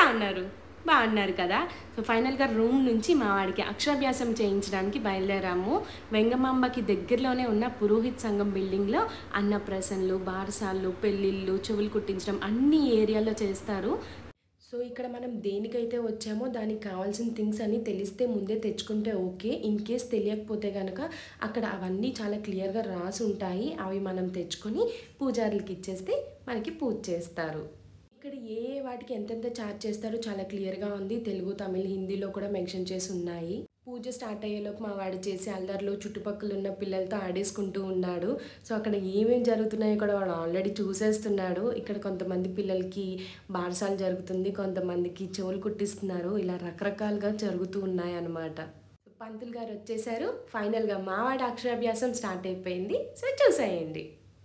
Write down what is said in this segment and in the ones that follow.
ఉన్నారు బాగున్నారు కదా సో ఫైనల్గా రూమ్ నుంచి మా వాడికి అక్షరాభ్యాసం చేయించడానికి బయలుదేరాము వెంగమాంబకి దగ్గరలోనే ఉన్న పురోహిత్ సంఘం బిల్డింగ్లో అన్నప్రసన్లు బారసాలు పెళ్ళిళ్ళు చెవులు కుట్టించడం అన్ని ఏరియాలో చేస్తారు సో ఇక్కడ మనం దేనికైతే వచ్చామో దానికి కావాల్సిన థింగ్స్ అన్నీ తెలిస్తే ముందే తెచ్చుకుంటే ఓకే ఇన్ కేస్ తెలియకపోతే కనుక అక్కడ అవన్నీ చాలా క్లియర్గా రాసి ఉంటాయి అవి మనం తెచ్చుకొని పూజారులకి ఇచ్చేస్తే మనకి పూజ చేస్తారు ఇక్కడ ఏ ఏ వాటికి ఎంతెంత ఛార్జ్ చేస్తారో చాలా క్లియర్గా ఉంది తెలుగు తమిళ్ హిందీలో కూడా మెన్షన్ చేసి ఉన్నాయి పూజ స్టార్ట్ అయ్యేలోపు మా వాడు చేసి అల్లరిలో చుట్టుపక్కల ఉన్న పిల్లలతో ఆడేసుకుంటూ ఉన్నాడు సో అక్కడ ఏమేమి జరుగుతున్నాయో కూడా వాడు ఆల్రెడీ చూసేస్తున్నాడు ఇక్కడ కొంతమంది పిల్లలకి బారసాలు జరుగుతుంది కొంతమందికి చెవులు కుట్టిస్తున్నారు ఇలా రకరకాలుగా జరుగుతూ ఉన్నాయి అన్నమాట పంతులు గారు వచ్చేసారు ఫైనల్గా మావాడి అక్షరాభ్యాసం స్టార్ట్ అయిపోయింది సో చూసేయండి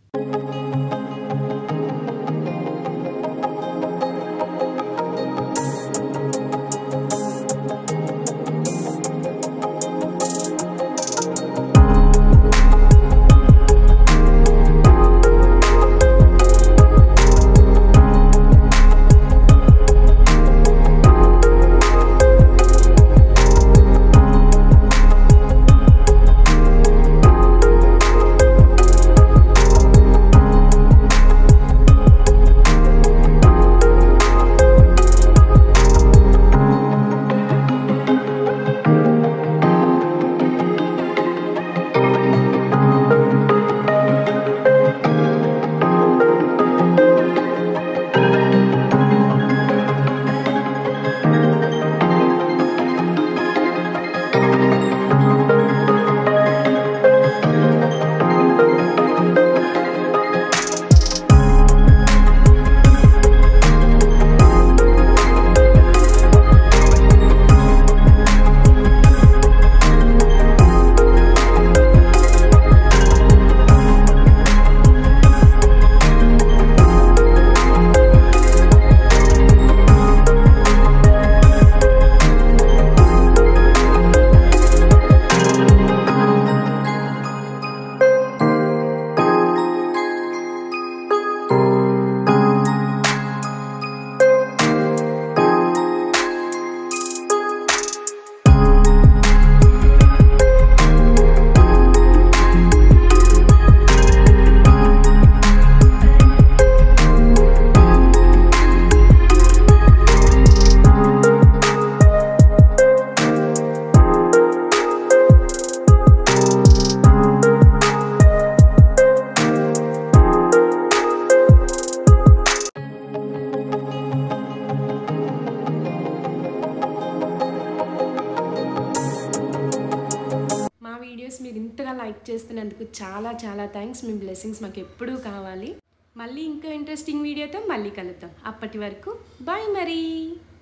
మా వీడియోస్ మీరు ఇంతగా లైక్ చేస్తున్నందుకు చాలా చాలా థ్యాంక్స్ మీ బ్లెస్సింగ్స్ మాకు ఎప్పుడూ కావాలి మళ్ళీ ఇంకో ఇంట్రెస్టింగ్ వీడియోతో మళ్ళీ కలుద్దాం అప్పటి వరకు బాయ్ మరి